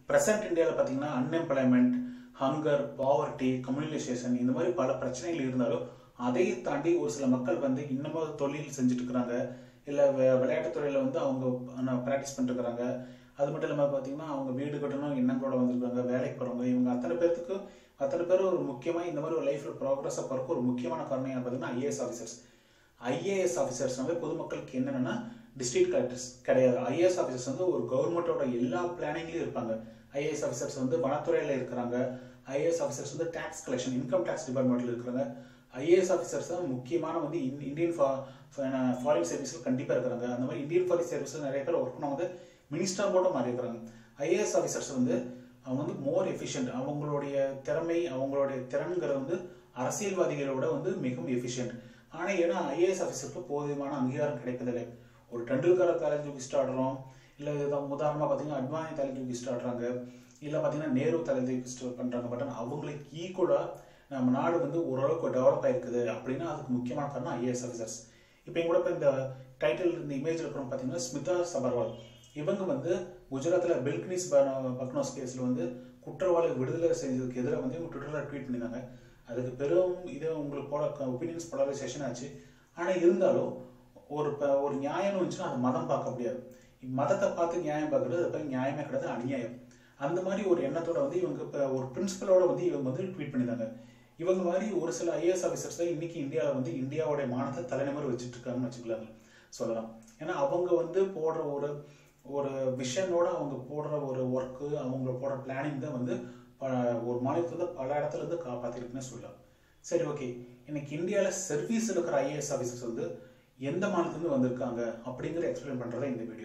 present இந்தியாவில் பார்த்தீங்கன்னா unemployment hunger poverty communication இந்த மாதிரி பல பிரச்சனைகள் இருந்தாலும் அதை தாண்டி ஒரு சில மக்கள் வந்து இன்னமும் தொழில் செஞ்சுட்டு இருக்கிறாங்க இல்லை விளையாட்டுத் துறையில் வந்து அவங்க ப்ராக்டிஸ் பண்ணிட்டு இருக்கிறாங்க அது மட்டும் இல்லாமல் பார்த்தீங்கன்னா அவங்க வீடு கட்டணும் எண்ணங்களோட வந்திருக்காங்க வேலைக்கு போகிறவங்க இவங்க அத்தனை பேர்த்துக்கு அத்தனை பேர் ஒரு முக்கியமாக இந்த மாதிரி ஒரு லைஃப்பில் ப்ராக்ரஸாக போகிறக்கு ஒரு முக்கியமான காரணம் என்ன பார்த்தீங்கன்னா ஐஏஎஸ் ஆஃபீஸர்ஸ் ஐஏஎஸ் ஆஃபீஸர்ஸ்னாவே பொதுமக்களுக்கு என்னென்னா டிஸ்ட்ரிக்ட் கலெக்டர்ஸ் கிடையாது ஐஏஎஸ் ஆஃபீஸர்ஸ் வந்து ஒரு கவர்மெண்ட்டோட எல்லா பிளானிங்லையும் இருப்பாங்க ஐஏஎஸ் ஆஃபீஸர்ஸ் வந்து வனத்துறையில் இருக்கிறாங்க ஐஏஎஸ் ஆஃபீஸர்ஸ் வந்து டேக்ஸ் கலெக்ஷன் இன்கம் டேக்ஸ் டிபார்ட்மெண்ட்டில் இருக்கிறாங்க ஐஏஎஸ் ஆஃபீஸர்ஸ் தான் முக்கியமான வந்து இந் இந்தியன் ஃபாரின் சர்வீஸில் கண்டிப்பாக இருக்கிறாங்க அந்த மாதிரி இந்தியன் ஃபாரின் சர்வீஸில் நிறைய பேர் ஒர்க் பண்ணவங்க மினிஸ்டர் கூட மாறி இருக்கிறாங்க ஐஏஎஸ் ஆஃபீஸர்ஸ் வந்து அவங்க வந்து மோர் எஃபிஷியன்ட் அவங்களுடைய திறமை அவங்களுடைய திறன்கிறது வந்து அரசியல்வாதிகளோட வந்து மிகவும் எஃபிஷியன்ட் ஆனால் ஏன்னா ஐஏஎஸ் ஆஃபீஸருக்கு போதுமான அங்கீகாரம் கிடைப்பதில்லை ஒரு டெண்டுல்கரை தலை தூக்கி ஆடுறோம் இல்லை உதாரணமாக பார்த்தீங்கன்னா அட்வானி தலை தூக்கி ஆடுறாங்க இல்லை பார்த்தீங்கன்னா நேரு தலை தூக்கி பண்ணுறாங்க பட் ஆனால் அவங்களுக்கு ஈக்குவலாக நம்ம நாடு வந்து ஓரளவுக்கு டெவலப் ஆயிருக்குது அப்படின்னா அதுக்கு முக்கியமான காரணம் ஐஏஎஸ் ஆஃபீஸர்ஸ் இப்போ எங்க கூட இப்போ இந்த டைட்டில் இந்த இமேஜ் இருக்கிறோம் பார்த்தீங்கன்னா ஸ்மிதா சபர்வால் இவங்க வந்து குஜராத்தில் பெல்கினிஸ் பக்னோஸ் கேஸில் வந்து குற்றவாளி விடுதலை செஞ்சதுக்கு எதிராக வந்து இவங்க ட்விட்டரில் ட்வீட் பண்ணியிருந்தாங்க அதுக்கு பெரும் இது உங்களுக்கு போல ஒப்பீனியன்ஸ் போலரைசேஷன் ஆச்சு ஆனால் இருந்தாலும் ஒரு ப- ஒரு நியாயம்னு வந்துச்சுன்னா அது மதம் பார்க்க முடியாது மதத்தை பார்த்து நியாயம் பார்க்கறது அது பேர் நியாயமே கிடையாது அநியாயம் அந்த மாதிரி ஒரு எண்ணத்தோட வந்து இவங்க இப்போ ஒரு பிரின்சிபலோட வந்து இவங்க வந்து ட்வீட் பண்ணியிருந்தாங்க இவங்க மாதிரி ஒரு சில ஐஏஎஸ் ஆஃபீஸர்ஸ் தான் இன்னைக்கு இந்தியாவில் வந்து இந்தியாவுடைய மானத்தை தலைநிமர் வச்சுட்டு இருக்காங்கன்னு வச்சுக்கலாங்க சொல்லலாம் ஏன்னா அவங்க வந்து போடுற ஒரு ஒரு விஷனோட அவங்க போடுற ஒரு ஒர்க்கு அவங்க போடுற பிளானிங் தான் வந்து ப- ஒரு மாநிலத்தை வந்து பல இடத்துல இருந்து காப்பாத்திருக்குன்னு சொல்லலாம் சரி ஓகே இன்னைக்கு இந்தியாவில் சர்வீஸ் இருக்கிற ஐஏஎஸ் ஆஃபீஸர்ஸ் வந்து எந்த மாநிலத்துலேருந்து வந்திருக்காங்க அப்படிங்கிற எக்ஸ்பிளைன் பண்ணுறதா இந்த வீடியோ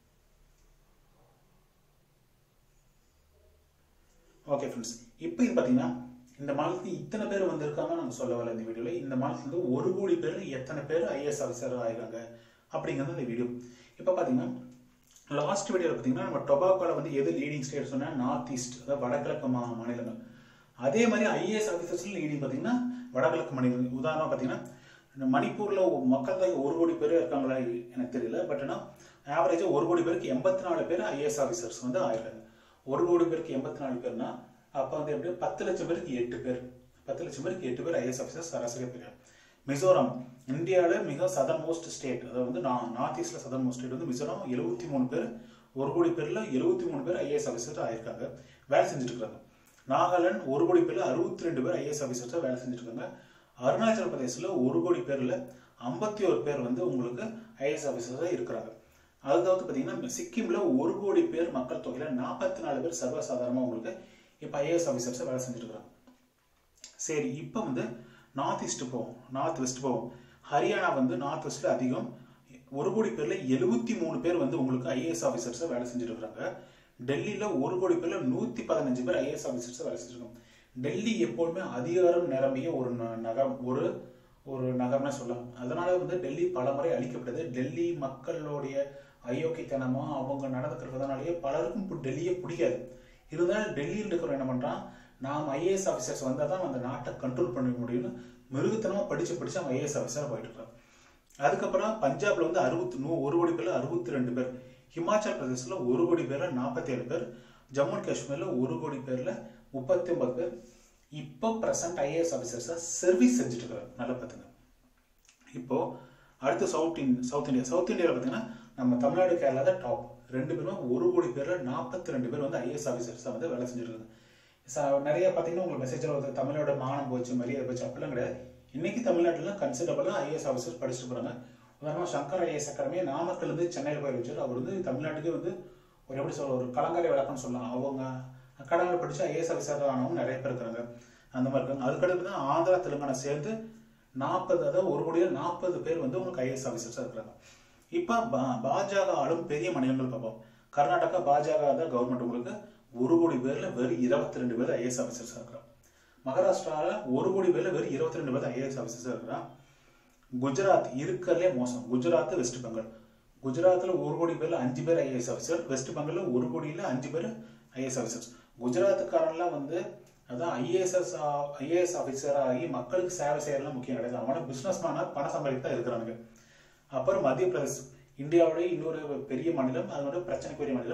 ஓகே ஃப்ரெண்ட்ஸ் இப்போ இது பார்த்தீங்கன்னா இந்த மாநிலத்துக்கு இத்தனை பேர் வந்திருக்காங்க நாங்கள் சொல்ல வரல இந்த வீடியோவில் இந்த மாநிலத்துல இருந்து ஒரு கோடி பேர் எத்தனை பேர் ஐஏஎஸ் ஆஃபீஸர் ஆயிருக்காங்க அப்படிங்கிறது இந்த வீடியோ இப்போ பார்த்தீங்கன்னா லாஸ்ட் வீடியோவில் பார்த்தீங்கன்னா நம்ம டொபாக்கோல வந்து எது லீடிங் ஸ்டேட் சொன்னால் நார்த் ஈஸ்ட் அதாவது வடகிழக்கு மா மாநிலங்கள் அதே மாதிரி ஐஏஎஸ் ஆஃபீஸர்ஸ்ல லீடிங் பார்த்தீங்கன்னா வடகிழக்கு மாநிலங்கள் உதாரணம் பார்த்தீங்கன்னா இந்த மணிப்பூரில் மக்கள் தொகை ஒரு கோடி பேர் இருக்காங்களா எனக்கு தெரியல பட் ஆனால் ஆவரேஜாக ஒரு கோடி பேருக்கு எண்பத்தி நாலு பேர் ஐஏஎஸ் ஆஃபீஸர்ஸ் வந்து ஆயிருக்காங்க ஒரு கோடி பேருக்கு எண்பத்தி நாலு பேர்னா அப்போ வந்து எப்படி பத்து லட்சம் பேருக்கு எட்டு பேர் பத்து லட்சம் பேருக்கு எட்டு பேர் ஐஏஎஸ் ஆஃபீஸர் சராசரி பேர் மிசோரம் இந்தியாவில் மிக சதர்ன் மோஸ்ட் ஸ்டேட் அதாவது வந்து நான் நார்த் ஈஸ்ட்ல சதர்ன் மோஸ்ட் ஸ்டேட் வந்து மிசோரம் எழுபத்தி மூணு பேர் ஒரு கோடி பேர்ல எழுபத்தி மூணு பேர் ஐஏஎஸ் ஆஃபீஸர் ஆயிருக்காங்க வேலை செஞ்சுட்டு இருக்காங்க நாகாலாந்து ஒரு கோடி பேர்ல அறுபத்தி ரெண்டு பேர் ஐஏஎஸ் ஆஃபீஸர்ஸாக வேலை செஞ்சுட்டு இருக்காங்க அருணாச்சல பிரதேசத்தில் ஒரு கோடி பேர்ல ஐம்பத்தி ஒரு பேர் வந்து உங்களுக்கு ஐஏஎஸ் ஆஃபீஸர்ஸாக இருக்கிறாங்க அதுக்காவது பார்த்தீங்கன்னா சிக்கிம்ல ஒரு கோடி பேர் மக்கள் தொகையில நாற்பத்தி நாலு பேர் சர்வசாதாரணமாக உங்களுக்கு இப்போ ஐஏஎஸ் ஆஃபீஸர்ஸாக வேலை செஞ்சுட்டு இருக்காங்க சரி இப்போ வந்து நார்த் ஈஸ்ட் போவோம் நார்த் வெஸ்ட் போவோம் ஹரியானா வந்து நார்த் வெஸ்ட்ல அதிகம் ஒரு கோடி பேர்ல எழுபத்தி மூணு பேர் வந்து உங்களுக்கு ஐஏஎஸ் ஆஃபீஸர்ஸ் வேலை செஞ்சுட்டு இருக்காங்க டெல்லியில ஒரு கோடி பேர்ல நூத்தி பதினஞ்சு பேர் ஐஏஎஸ் ஆஃபீஸர்ஸ் வேலை செஞ்சிருக்காங்க டெல்லி எப்போதுமே அதிகாரம் நிரம்பிய ஒரு ந- நகரம் ஒரு ஒரு நகரம்னு சொல்லலாம் அதனால வந்து டெல்லி பல முறை அழிக்கப்பட்டது டெல்லி மக்களுடைய அயோக்கியத்தனமா அவங்க நடந்துக்கிறதுனாலேயே பலருக்கும் இப்போ டெல்லியே பிடிக்காது இருந்தாலும் டெல்லியில் இருக்கிறவங்க என்ன பண்றான் நாம் ஐஏஎஸ் ஆஃபீஸர்ஸ் வந்தால் தான் அந்த நாட்டை கண்ட்ரோல் பண்ண முடியும்னு மிருகத்தனமா படிச்சு படிச்சு அவன் ஐஏஎஸ் ஆஃபீஸராக போயிட்டு இருக்கான் அதுக்கப்புறம் பஞ்சாப்ல வந்து அறுபத்தி நூ ஒரு கோடி பேர்ல அறுபத்தி ரெண்டு பேர் ஹிமாச்சல் பிரதேசத்துல ஒரு கோடி பேர்ல நாற்பத்தி ஏழு பேர் ஜம்மு அண்ட் காஷ்மீர்ல ஒரு கோடி பேர்ல முப்பத்தி ஒன்பது பேர் இப்போ பிரசன்ட் ஐஏஎஸ் ஆஃபீஸர்ஸா சர்வீஸ் செஞ்சுட்டு இருக்காங்க நல்லா பார்த்துங்க இப்போ அடுத்து south India south India south இந்தியாவில் பார்த்தீங்கன்னா நம்ம தமிழ்நாடு கேரளா தான் டாப் ரெண்டு பேருமே ஒரு கோடி பேர்ல நாற்பத்தி ரெண்டு பேர் வந்து ஐஏஎஸ் ஆஃபீஸர்ஸாக வந்து வேலை செஞ்சுருக்காங்க ச- நிறைய பார்த்தீங்கன்னா உங்களுக்கு மெசேஜில் வந்து தமிழோட மானம் போச்சு மரியாதை போச்சு அப்படிலாம் கிடையாது இன்னைக்கு தமிழ்நாட்டில் கன்சிடபிளாக ஐஏஎஸ் ஆஃபீஸர்ஸ் படிச்சுட்டு போகிறாங்க உதாரணமாக சங்கர் ஐஏஎஸ் அகாடமி நாமக்கல் இருந்து சென்னையில் போய் வச்சார் அவர் வந்து தமிழ்நாட்டுக்கு வந்து ஒரு எப்படி சொல்ல ஒரு கலங்கரை விளக்கம்னு சொல்லலாம் அவங்க அகாடமியில் படிச்சு ஐஏஎஸ் ஆஃபீஸர் ஆனவங்க நிறைய பேர் இருக்கிறாங்க அந்த மாதிரி இருக்காங்க அதுக்கடுத்து தான் ஆந்திரா தெலுங்கானா சேர்ந்து நாற்பது அதாவது ஒரு கோடியில் நாற்பது பேர் வந்து உங்களுக்கு ஐஏஎஸ் ஆஃபீஸர்ஸாக இருக்கிறாங்க இப்போ பா- பாஜக ஆளும் பெரிய மாநிலங்கள் பார்ப்போம் கர்நாடகா பாஜக தான் கவர்மெண்ட் உங்களுக்கு ஒரு கோடி பேர்ல வெறும் இருபத்தி ரெண்டு பேர் ஐஏஎஸ் ஆஃபீஸர்ஸாக இருக்கிறான் மகாராஷ்டிரால ஒரு கோடி பேர்ல வெறும் இருபத்தி ரெண்டு பேர் ஐஏஎஸ் ஆஃபீஸர்ஸாக இருக்கிறான் குஜராத் இருக்கிறதுலே மோசம் குஜராத் வெஸ்ட் பெங்கால் குஜராத்ல ஒரு கோடி பேர்ல அஞ்சு பேர் ஐஏஎஸ் ஆஃபீஸர் வெஸ்ட் பெங்கால்ல ஒரு கோடியில அஞ்சு பேர் ஐஏஎஸ் ஆஃபீஸர்ஸ் குஜராத்துக்காரன்லாம் வந்து அதான் ஐஏஎஸ்எஸ் ஐஏஎஸ் ஆஃபீஸர் ஆகி மக்களுக்கு சேவை செய்யறதுலாம் முக்கியம் கிடையாது அவன பிசினஸ் மேனா பணம் சம்பாதிக்க தான் இருக்கிறானுங்க அப்புறம் மத்திய பிரதேஷ் இந்தியாவுடைய இன்னொரு பெரிய மாநிலம் அதோட பிரச்சனைக்குரிய மாநிலம்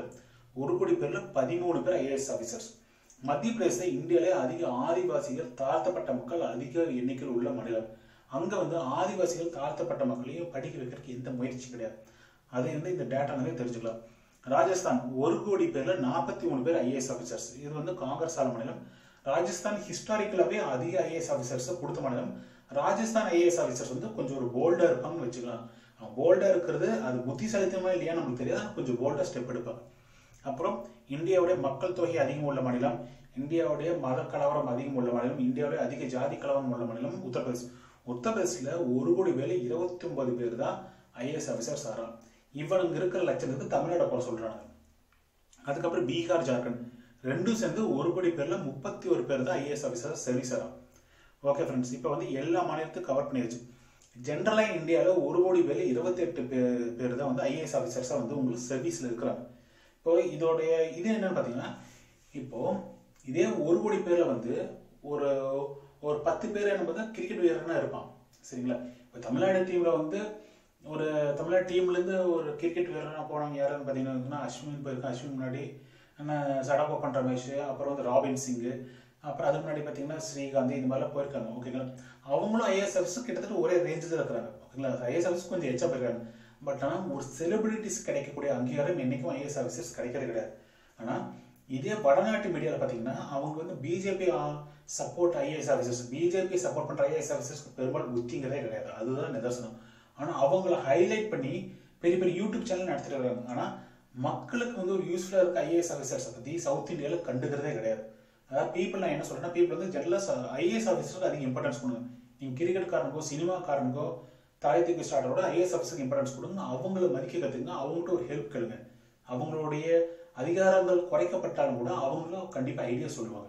ஒரு கோடி பேர்ல பதிமூணு பேர் ஐஏஎஸ் ஆஃபீஸர்ஸ் மத்திய பிரதேச இந்தியாவிலே அதிக ஆதிவாசிகள் தாழ்த்தப்பட்ட மக்கள் அதிக எண்ணிக்கையில் உள்ள மாநிலம் அங்க வந்து ஆதிவாசிகள் தாழ்த்தப்பட்ட மக்களையும் படிக்க வைக்கிறதுக்கு எந்த முயற்சி கிடையாது அதை வந்து இந்த டேட்டாங்களே தெரிஞ்சுக்கலாம் ராஜஸ்தான் ஒரு கோடி பேர்ல நாற்பத்தி மூணு பேர் ஐஏஎஸ் ஆஃபீஸர்ஸ் இது வந்து காங்கிரஸ் ஆள மாநிலம் ராஜஸ்தான் ஹிஸ்டாரிக்கலாவே அதிக ஐஏஎஸ் ஆஃபீஸர்ஸ் கொடுத்த மாநிலம் ராஜஸ்தான் ஐஏஎஸ் ஆஃபீஸர்ஸ் வந்து கொஞ்சம் ஒரு போல்டா இருப்பாங்கன்னு வச்சுக்கலாம் போல்டா இருக்கிறது அது புத்திசாலித்தனமா இல்லையா நமக்கு தெரியாது ஆனா கொஞ்சம் போல்டா ஸ்டெப் எடுப்பாங்க அப்புறம் இந்தியாவுடைய மக்கள் தொகை அதிகம் உள்ள மாநிலம் இந்தியாவுடைய மத கலவரம் அதிகம் உள்ள மாநிலம் இந்தியாவுடைய அதிக ஜாதி கலவரம் உள்ள மாநிலம் உத்தரப்பிரதேஷ் உத்தரப்பிரதேசில் ஒரு கோடி பேர்ல இருபத்தி ஒன்பது பேர் தான் ஐஏஎஸ் ஆஃபீஸர்ஸ் ஆறாம் இவனுங்க இருக்கிற லட்சத்துக்கு தமிழ்நாடு போல சொல்றாங்க அதுக்கப்புறம் பீகார் ஜார்க்கண்ட் ரெண்டும் சேர்ந்து ஒரு கோடி பேர்ல முப்பத்தி ஒரு பேர் தான் ஐஏஎஸ் ஆஃபீஸர் சர்வீஸ் ஆறாம் ஓகே ஃப்ரெண்ட்ஸ் இப்போ வந்து எல்லா மாநிலத்தையும் கவர் பண்ணிருச்சு ஜென்ரலாக இந்தியாவில் ஒரு கோடி பேர்ல இருபத்தி எட்டு பேர் பேர் தான் வந்து ஐஏஎஸ் ஆஃபீஸர்ஸாக வந்து உங்களுக்கு சர்வீஸில் இருக்கிறாங்க இப்போ இதோடைய இது என்னன்னு பார்த்தீங்கன்னா இப்போ இதே ஒரு கோடி பேர்ல வந்து ஒரு ஒரு பத்து பேர் என்ன பார்த்தா கிரிக்கெட் வீரர்னா இருப்பான் சரிங்களா இப்போ தமிழ்நாடு டீம்ல வந்து ஒரு தமிழ்நாடு டீம்ல இருந்து ஒரு கிரிக்கெட் வீரர்னா போனவங்க யாருன்னு பார்த்தீங்கன்னா அஸ்வின் போயிருக்கான் அஸ்வின் முன்னாடி என்ன சடகோபன் ரமேஷ் அப்புறம் வந்து ராபின் சிங்கு அப்புறம் அதுக்கு முன்னாடி பார்த்தீங்கன்னா ஸ்ரீகாந்த் இந்த மாதிரிலாம் போயிருக்காங்க ஓகேங்களா அவங்களும் ஐஏஎஸ் ஆஃபீஸர் கிட்டத்தட்ட ஒரே ரேஞ்சில் இருக்கிறாங்க ஓகேங்களா ஐஏஎஸ் ஆஃபீஸ் கொஞ்சம் எச்சா போயிருக்காங்க பட் ஆனால் ஒரு செலிபிரிட்டிஸ் கிடைக்கக்கூடிய அங்கீகாரம் என்னைக்கும் ஐஏஎஸ் ஆஃபீஸர்ஸ் கிடைக்கிறது கிடையாது ஆனால் இதே வடநாட்டு மீடியாவில் பார்த்தீங்கன்னா அவங்க வந்து BJP support IAS officers BJP support பண்ணுற ஐஏஎஸ் ஆஃபீஸர்ஸ்க்கு பெரும்பாலும் புத்திங்கிறதே கிடையாது அதுதான் நிதர்சனம் ஆனால் அவங்கள ஹைலைட் பண்ணி பெரிய பெரிய யூடியூப் சேனல் நடத்திட்டு இருக்காங்க ஆனால் மக்களுக்கு வந்து ஒரு யூஸ்ஃபுல்லாக இருக்க ஐஏஎஸ் ஆஃபீஸர்ஸை பற்றி சவுத் இந்தியாவில் கண்டுக்கிறதே கிடையாது அதாவது பீப்புள் நான் என்ன சொல்றேன்னா பீப்புள் வந்து ஜெனரலாக ஐஏஎஸ் ஆஃபீஸருக்கு அதிக இம்பார்ட்டன்ஸ் கொடுங்க நீங்கள் கிரிக்கெட்காரனுக்கோ சினிமாக்காரனுக்கோ தாய் தூக்கி ஸ்டார்டரோட ஐஏஎஸ் ஆஃபீஸருக்கு இம்பார்ட்டன்ஸ் கொடுங்க அவங்கள மதிக்க கற்றுங்க அவங்கள்ட்ட ஒரு ஹெல்ப் கேளுங்க அவங்களுடைய அதிகாரங்கள் குறைக்கப்பட்டாலும் கூட அவங்களும் கண்டிப்பாக ஐடியா சொல்லுவாங்க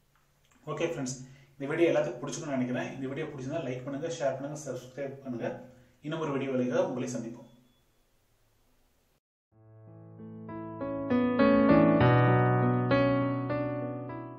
ஓகே ஃப்ரெண்ட்ஸ் இந்த வீடியோ எல்லாத்துக்கும் பிடிச்சிக்கணும்னு நினைக்கிறேன் இந்த வீடியோ பிடிச்சிருந்தா லைக் பண்ணுங்க ஷேர் பண்ணுங்க சப்ஸ்கிரைப் பண்ணுங்க இன்னும் ஒரு வீடியோ உங்களை சந்திப்போம்